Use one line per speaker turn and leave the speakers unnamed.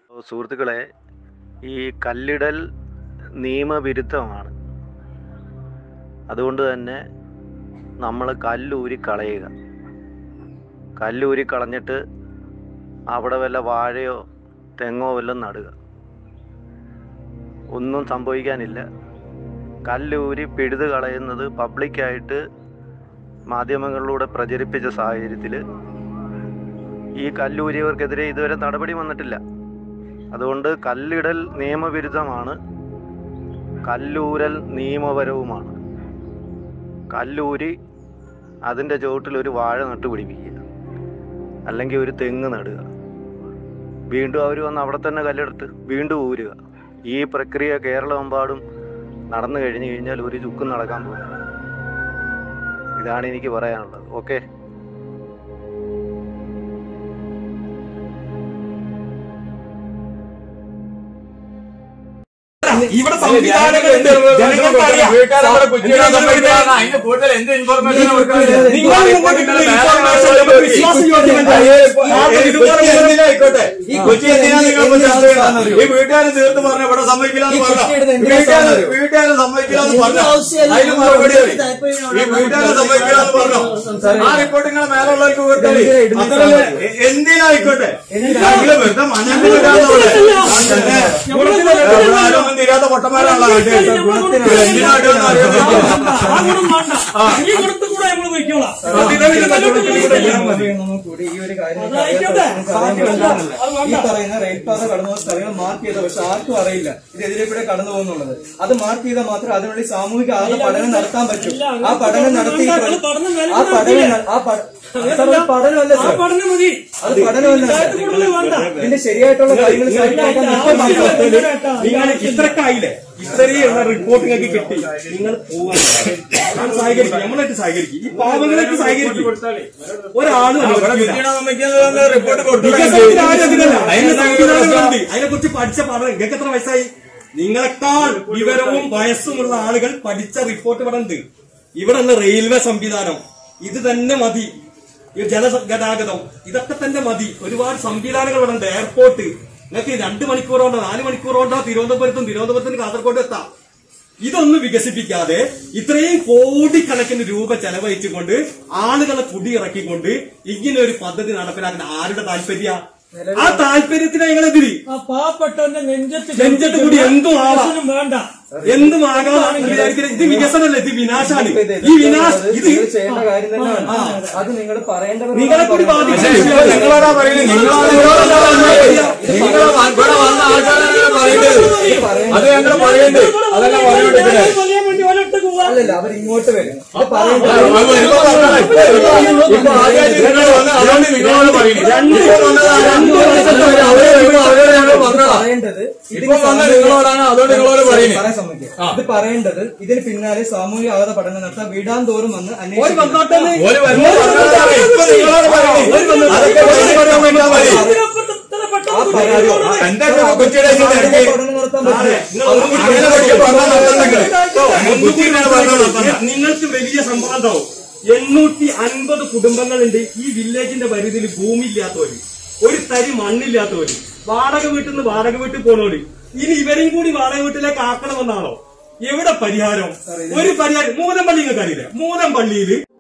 സുഹൃത്തുക്കളെ ഈ കല്ലിടൽ നിയമവിരുദ്ധമാണ് അതുകൊണ്ട് തന്നെ നമ്മൾ കല്ലൂരി കളയുക കല്ലൂരി കളഞ്ഞിട്ട് അവിടെ വല്ല വാഴയോ തെങ്ങോ വല്ലതും നടുക ഒന്നും സംഭവിക്കാനില്ല കല്ലൂരി പിഴുത് കളയുന്നത് പബ്ലിക്കായിട്ട് മാധ്യമങ്ങളിലൂടെ പ്രചരിപ്പിച്ച സാഹചര്യത്തിൽ ഈ കല്ലൂരിയവർക്കെതിരെ ഇതുവരെ നടപടി വന്നിട്ടില്ല അതുകൊണ്ട് കല്ലിടൽ നിയമവിരുദ്ധമാണ് കല്ലൂരൽ നിയമപരവുമാണ് കല്ലൂരി അതിൻ്റെ ചുവട്ടിൽ ഒരു വാഴ നട്ടുപിടിപ്പിക്കുക അല്ലെങ്കിൽ ഒരു തെങ്ങ് നടുക വീണ്ടും അവർ വന്ന് അവിടെ തന്നെ കല്ലെടുത്ത് വീണ്ടും ഊരുക ഈ പ്രക്രിയ കേരളമെമ്പാടും നടന്നു കഴിഞ്ഞു കഴിഞ്ഞാൽ ഒരു ചുക്കും നടക്കാൻ പോകും ഇതാണ് എനിക്ക് പറയാനുള്ളത് ഓക്കെ
ഇവിടെ സംവിധാനങ്ങളുണ്ട് ജനങ്ങൾക്കറിയാം
വീട്ടുകാരെ കുറ്റിയിടാൻ സമ്മതിക്കില്ല. അതിന് കൂടുതൽ എന്ത് ഇൻഫോർമേഷൻ
നിങ്ങൾ മുമ്പോട്ട് ഇട്ടുള്ള information നമുക്ക് വിശ്വാസയോഗ്യമല്ല.
കൊച്ചി എന്തിനായിക്കോട്ടെ ഈ കൊച്ചി എന്തിനാ നിങ്ങൾ ഇപ്പൊ ചർച്ച ചെയ്യുന്നത്? ഈ വീട്ടുകാർ തീർത്ത് പറഞ്ഞ ഇവിടെ സമ്മതിക്കില്ല എന്ന് പറഞ്ഞ വീട്ടുകാർ വീട്ടുകാർ സമ്മതിക്കില്ല എന്ന് പറഞ്ഞ അതിന് മറുപടി മതി. ഈ വീട്ടുകാർ സമ്മതിക്കില്ല എന്ന് പറഞ്ഞു ആ റിപ്പോർട്ട് നിങ്ങളെ മേലുള്ളവർക്ക് കൊടുത്തത് അത്രയല്ലേ എ- എന്തിനായിക്കോട്ടെ ഞങ്ങള് വെറുതെ മഞ്ഞൾ ആരും തീരാത്ത പൊട്ടന്മാരാണല്ലോ നാട്ടുകാർ എന്തിനായിട്ടൊന്നും അറിയാൻ പറ്റില്ല
കൂടി ഈ ഒരു കാര്യം ഈ പറയുന്ന റെയിൽ പാത കടന്നു പോകുന്ന സ്ഥലങ്ങൾ മാർക്ക് ചെയ്ത പക്ഷെ ആർക്കും അറിയില്ല ഇത് എതിരെ കൂടെ കടന്നു പോകുന്നുള്ളത് അത് മാർക്ക് ചെയ്താൽ മാത്രം അതിനുള്ളിൽ സാമൂഹിക ആകെ പഠനം നടത്താൻ പറ്റും ആ പഠനം നടത്തി ആ പഠനം ന- ആ പഠ- സാർ, അത് പഠനമല്ല സാർ അത് പഠനമല്ല സാർ. ഇതിന്റെ ശരിയായിട്ടുള്ള കാര്യങ്ങൾ ശരിയാക്കാൻ ഇപ്പോൾ മനസ്സിലാക്കി.
നിങ്ങൾ ഇത്രക്കായില്ലേ ഇത്രയുള്ള റിപ്പോർട്ട് നിങ്ങൾക്ക് കിട്ടി നിങ്ങൾ പോവാൻ ഞാൻ സഹകരിക്കും നമ്മളായിട്ട് സഹകരിക്കും ഈ പാവങ്ങളായിട്ട് സഹകരിക്കും ഒരാളും അനുവദിക്കില്ല.
റിപ്പോർട്ട്
വികസനത്തിന് ആരും എതിരല്ല. അതിന് സംവിധാനങ്ങളുണ്ട് അതിനെ കുറിച്ച് പഠിച്ച പഠനം നിങ്ങൾക്ക് എത്ര വയസ്സായി നിങ്ങളെക്കാൾ വിവരവും വയസ്സുമുള്ള ആളുകൾ പഠിച്ച റിപ്പോർട്ട് ഇവിടെ ഉണ്ട് ഇവിടെ ഉള്ള റെയിൽവേ സംവിധാനം ഇത് തന്നെ മതി ഈ ജലഗതാഗതം ഇതൊക്കെ തന്നെ മതി ഒരുപാട് സംവിധാനങ്ങൾ ഇവിടെ ഉണ്ട് എയർപോർട്ട് നിങ്ങൾക്ക് രണ്ട് മണിക്കൂർ കൊണ്ടോ നാല് മണിക്കൂർ കൊണ്ടോ തിരുവനന്തപുരത്തും തിരുവനന്തപുരത്തിന് കാസർഗോഡ് എത്താം ഇതൊന്നും വികസിപ്പിക്കാതെ ഇത്രയും കോടിക്കണക്കിന് രൂപ ചെലവഴിച്ചുകൊണ്ട് ആളുകളെ കുടിയിറക്കിക്കൊണ്ട് ഇങ്ങനെ ഒരു പദ്ധതി നടപ്പിലാക്കുന്ന ആരുടെ താല്പര്യ ആ താല്പര്യത്തിന് ഞങ്ങളെതിരി
ആ പാവപ്പെട്ടവന്റെ നെഞ്ചത്ത്
നെഞ്ചത്ത് കൂടി എന്തും ആവാം.
വികസനം വേണ്ട
എന്തും ആകാമെന്ന് വിചാരിക്കുന്നത് ഇത് വികസനമല്ല ഇത് വിനാശാണ് ഈ വിനാശ് ഇത്
നിങ്ങൾ ചെയ്യേണ്ട കാര്യം തന്നെയാണ് അത് നിങ്ങൾ പറയേണ്ടവർ
നിങ്ങളെ കൂടി ബാധിക്കും
നിങ്ങളോടാ പറയുന്നത് നിങ്ങളാണ് നിങ്ങളോടാ പറയുന്നത്. നിങ്ങളെ വ- ഇവിടെ വന്ന ആൾക്കാരാണ് പറയുന്നത് അത് ഞങ്ങൾ പറയണ്ട് അതല്ല പറഞ്ഞോണ്ടിരിക്കുന്നത്
പറയാൻ വേണ്ടി ഒരിടത്തേക്ക് പോവാ
അല്ലല്ല അവർ ഇങ്ങോട്ട് വരും ഇത് പറയേണ്ട
ഇപ്പൊ പറഞ്ഞതാ. ഇപ്പൊ ഇപ്പൊ ആദ്യമായിട്ട് നിങ്ങൾ വന്ന് അതുകൊണ്ട് നിങ്ങളോട് പറയുന്നു ഇപ്പൊ വന്നത് രണ്ട് വർഷത്തെ വരെ അവരെ വരുമ്പോ അവരോട് ഞങ്ങൾ പറഞ്ഞതാ
പറയേണ്ടത്
ഇപ്പൊ വന്ന നിങ്ങളോടാണ് അതുകൊണ്ട് നിങ്ങളോട് പറയുന്നത്
പറയാൻ സമ്മതിക്കുക ഇത് പറയേണ്ടത് ഇതിന് പിന്നാലെ സാമൂഹിക ആഘാത പഠനം നടത്താൻ വീടാൻ തോറും വന്ന്
ഒരു
അന്വേഷിക്കണം
വന്നോട്ടെന്ന്
ഒരു വരുമ്പോ പറഞ്ഞതാണ് ഇപ്പൊ നിങ്ങളോട് പറയുന്നത് അതൊക്കെ ഒരു പറയാൻ വേണ്ടി മതി
ഇതിനപ്പുറത്ത് ഇത്ര പെട്ടെന്ന്
പരാതി
ആ, എന്താ ഇപ്പൊ കൊച്ചിയുടെ ഇതിന്റെ ഇടയ്ക്ക്
പഠനം നടത്താൻ പറ്റില്ല
അങ്ങനെ പഠിക്കാൻ പറഞ്ഞാൽ നടത്തണ്ടെങ്കിൽ ബുദ്ധിയിലാണ് പറഞ്ഞാൽ നടത്തണ്ട
നിങ്ങൾക്ക് വലിയ സംഭവം ഉണ്ടാവും എണ്ണൂറ്റി അൻപത് കുടുംബങ്ങളുണ്ട് ഈ വില്ലേജിന്റെ പരിധിയിൽ ഭൂമി ഇല്ലാത്തവര് ഒരു തരി മണ്ണില്ലാത്തവര് വാടക വീട്ടിൽ നിന്ന് വാടക വീട്ടിൽ പോണവര് ഇനി ഇവരെയും കൂടി വാടക വീട്ടിലേക്ക് ആക്കണമെന്നാണോ എവിടെ പരിഹാരം ഒരു പരിഹാരം മൂലം പള്ളി നിങ്ങൾക്ക് അറിയില്ല മൂലം പള്ളിയിൽ